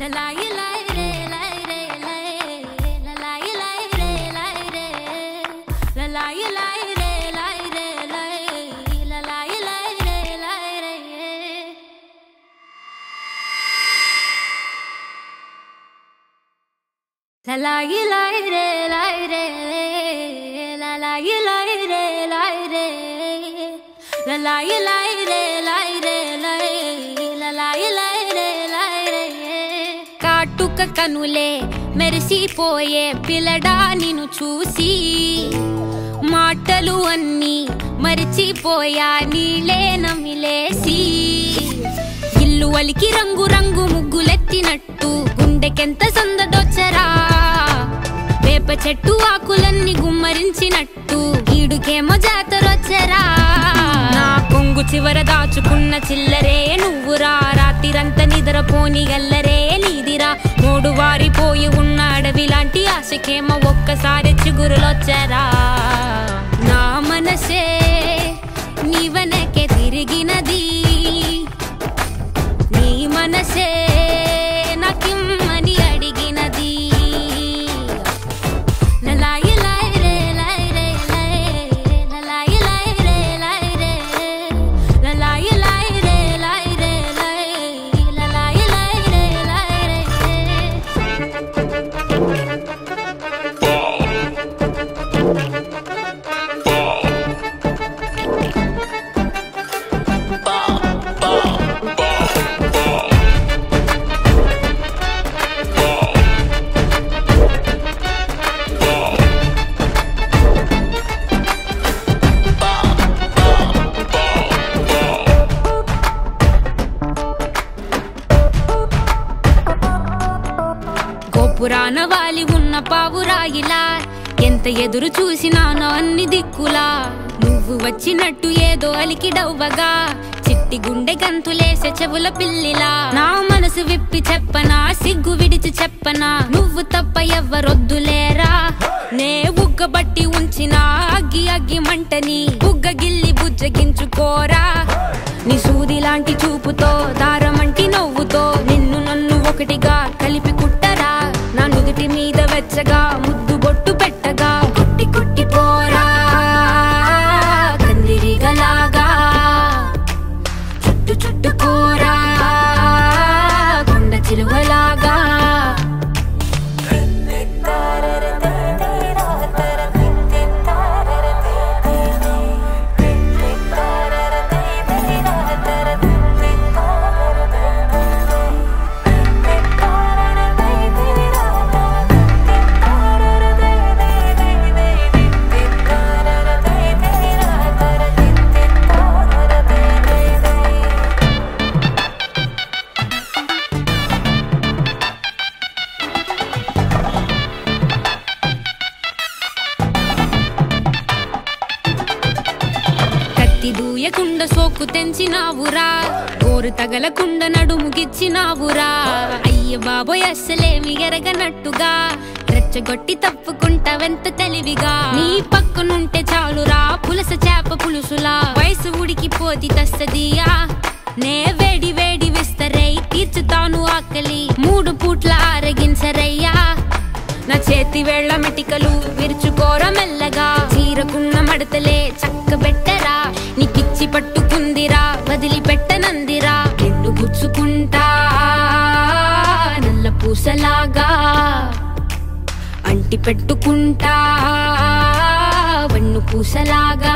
La la yi la yi re la yi re la la yi la yi re la yi re la la yi la yi re la yi re la yi la la yi la yi re la yi re కాటుక కనులే మెరిసిపోయే పిల్లడా నిన్ను చూసి మాటలు అన్నీ మరిచిపోయా నీలే నమిలేసి ఇల్లు వలికి రంగు రంగు ముగ్గులెత్తినట్టు గుండెకెంత సందడొచ్చరా వేప చెట్టు ఆకులన్నీ గుమ్మరించినట్టు ఈడుకేమో జాతరొచ్చరా నా కొంగు చివర దాచుకున్న చిల్లరే నువ్వురా రాత్రిరంతా నిద్రపోని గల్లరే నీదిరా మూడు వారిపోయి ఉన్న అడవి లాంటి ఆశకేమో ఒక్కసారి చిగురులొచ్చరా నా మనసే నీ వెనకే తిరిగినది నీ మనసే నాకిమ్మని అడిగినది లలాయి లాయి రే లాయి రే లాయి లలాయి లాయి రే లాయి రే లలాయి లాయి రే లాయి రే లాయి లలాయి లాయి రే లాయి రే గోపురాన వాలి ఉన్న పావురాయిలా ఎంత ఎదురు చూసినానో అన్ని దిక్కులా నువ్వు వచ్చినట్టు ఏదో అలికిడవ్వగా చిట్టి గుండె గంతులేసే చెవుల పిల్లిలా నా మనసు విప్పి చెప్పనా సిగ్గు విడిచి చెప్పనా నువ్వు తప్ప ఎవ్వరొద్దులేరా నే ఉగ్గబట్టి ఉంచిన అగ్గి అగ్గి మంటని బుగ్గ గిల్లి బుజ్జగించుకోరా నీ సూది లాంటి చూపుతో దారమంటి నవ్వుతో నిన్ను నన్ను ఒకటిగా కలిపి కుట్టరా నా నుదుటి మీద వెచ్చగా ముద్దు బొట్టు పెట్టగా కొట్టి కొట్టి పోరా కందిరిగలాగా చుట్టు చుట్టుకోరా కొండ చిలువలాగా కత్తి దూయకుండా సోకు తెంచినావురా గోరు తగలకుండా నడుముగిచ్చినావురా అయ్య బాబోయ్ అస్సలేమి ఎరగనట్టుగా రెచ్చగొట్టి తప్పుకుంటావెంత తెలివిగా నీ పక్కనుంటే చాలురా పులస చేప పులుసులా వయసు ఉడికిపోతి తస్తదియా నే వేడి వేడి విస్తరై తీర్చుతాను ఆకలి మూడు పూట్ల ఆరగించరయ్యా నా చేతి వేళ్ల మెటికలు విరుచుకోర మెల్లగా చీరకున్న మడతలే చక్క పెట్టరా నీ పిచ్చి పట్టుకుందిరా వదిలిపెట్టనందిరా నిన్ను గుచ్చుకుంటా నల్ల పూసలాగా అంటి పెట్టుకుంటా వన్ను పూసలాగా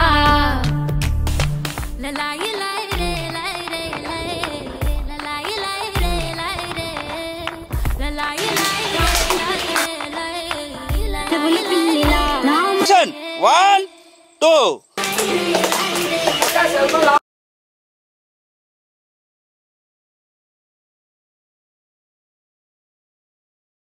లలాయి లాయి రే లాయి రే లాయి లలాయి లాయి రే లాయి రే లలాయి లాయి రే లాయి లాయి చెవుల పిల్లిలా నా Action! One, two.